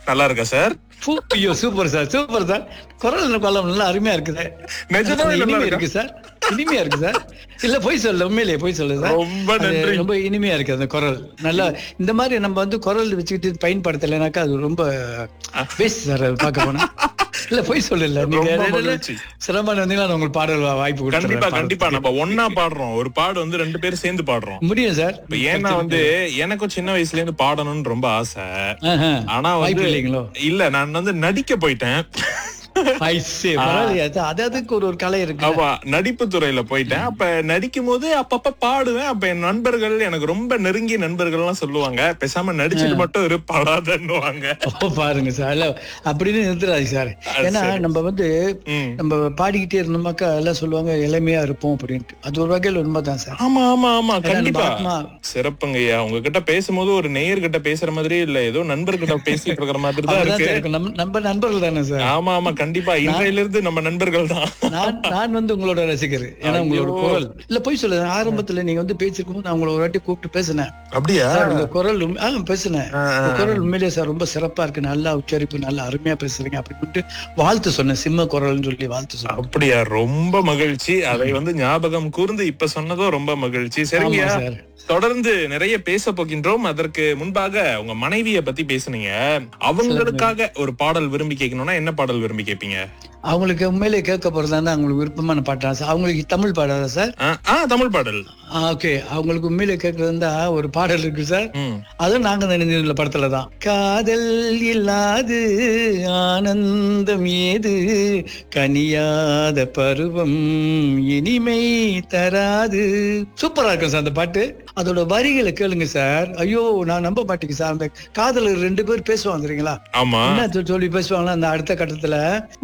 நல்லா இருக்கா சார் ஃபு, ஐயோ சூப்பர் சார் சூப்பர் சார் குரல் கொல்லம் நல்லா அருமையா இருக்குது நிஜமாவே நல்லா இனிமையா இருக்கா? இருக்கு சார் இனிமையா இருக்கு சார் இல்ல போய் சொல்ல உண்மையிலேயே போய் சொல்லு சார் ரொம்ப அது நன்றி. ரொம்ப இனிமையா இருக்கு அந்த குரல் நல்லா இந்த மாதிரி நம்ம வந்து குரல் வச்சுக்கிட்டு பயன்படுத்தலைனாக்கா அது ரொம்ப வேஸ்ட் சார் அது பார்க்க போனா இல்ல போய் சொல்லல நீங்க ரொம்ப இடையில மகிழ்ச்சி. சிரமம் வந்தீங்கன்னா நான் உங்களுக்கு பாடல் வா- வாய்ப்பு கண்டிப்பா கொடுத்துறேன் கண்டிப்பா நம்ம ஒன்னா பாடுறோம் ஒரு பாடு வந்து ரெண்டு பேரும் சேர்ந்து பாடுறோம் முடியும் சார் இப்ப ஏன்னா வந்து எனக்கும் சின்ன வயசுல இருந்து பாடணும்னு ரொம்ப ஆசை ஆஹா. ஆனா வாய்ப்பு வந்து இல்லைங்களோ இல்ல நான் வந்து நடிக்க போயிட்டேன் I see. பரவாயில்லையே. அது- அது அதுக்கு ஒரு ஒரு கலை இருக்கு ஆமா நடிப்பு துறையில போயிட்டேன் அப்ப நடிக்கும் போது அப்பப்ப பாடுவேன் அப்ப என் நண்பர்கள் எனக்கு ரொம்ப நெருங்கிய நண்பர்கள் எல்லாம் சொல்லுவாங்க பேசாம நடிச்சுட்டு மட்டும் இரு பாடாதன்னுவாங்க ஓ, பாருங்க சார் இல்ல அப்படின்னு நிறுத்துறாரு சார் ஏன்னா நம்ம வந்து ம். நம்ம பாடிக்கிட்டே இருந்தோமாக்கா எல்லாம் சொல்லுவாங்க இளமையா இருப்போம் அப்படின்ட்டு அது ஒரு வகையில் உண்மைதான் சார் ஆமா ஆமா ஆமா ஏன்னா நம்ம கண்டிப்பா ஆத்மா சிறப்புங்கய்யா உங்ககிட்ட பேசும்போது ஒரு நேயர்கிட்ட பேசுற மாதிரி இல்ல ஏதோ நண்பர்கிட்ட பேசிட்டு இருக்கிற மாதிரி தான் அப்படிதான் இருக்கு சார் இருக்கும். நம்ம நம்ம நண்பர்கள் தானே சார் ஆமா ஆமா கண்டிப்பா இன்றையில இருந்து நம்ம நண்பர்கள் தான் நான் நான் வந்து உங்களோட ரசிகர் ஏன்னா உங்களோட குரல் இல்ல போய் சொல்லுங்க ஆரம்பத்துல நீங்க வந்து பேசிருக்கும் போது நான் உங்களை ஒரு வாட்டி கூப்பிட்டு பேசினேன் அப்படியா சார் உங்க குரல் உண்மை- ஆ, பேசினேன் உங்க குரல் உண்மையிலேயே சார் ரொம்ப சிறப்பா இருக்கு நல்லா உச்சரிப்பு நல்லா அருமையா பேசுறீங்க அப்படின்னு வாழ்த்து சொன்னேன் சிம்ம குரல்னு சொல்லி வாழ்த்து சொன்னேன் அப்படியா ரொம்ப மகிழ்ச்சி அதை வந்து ஞாபகம் கூர்ந்து இப்ப சொன்னதும் ரொம்ப மகிழ்ச்சி சரிங்கய்யா ஆமா சார். தொடர்ந்து நிறைய பேச போகின்றோம் அதற்கு முன்பாக உங்க மனைவிய பத்தி பேசுனீங்க அவங்களுக்காக ஒரு பாடல் விரும்பி கேட்கணும்னா என்ன பாடல் விரும்பி கேட்பீங்க அவங்களுக்கு உண்மையிலே கேட்க போறதா இருந்தா அவங்களுக்கு விருப்பமான பாட்டா சார் அவங்களுக்கு தமிழ் பாடாதா சார் ஆ, ஆ தமிழ் பாடல் ஓகே அவங்களுக்கு உண்மையிலே கேட்கறது இருந்தா ஒரு பாடல் இருக்கு சார் ம் அதுவும் நாங்க நினைஞ்சதுல படத்துல தான் காதல் இல்லாது ஆனந்தம் ஏது கனியாத பருவம் இனிமை தராது சூப்பரா இருக்கும் சார் அந்த பாட்டு அதோட வரிகளை கேளுங்க சார் ஐயோ நான் நம்ப மாட்டேங்க சார் அந்த காதலர் ரெண்டு பேர் பேசுவாங்க தெரியுங்களா ஆமா என்ன சொல்லி பேசுவாங்களா அந்த அடுத்த கட்டத்துல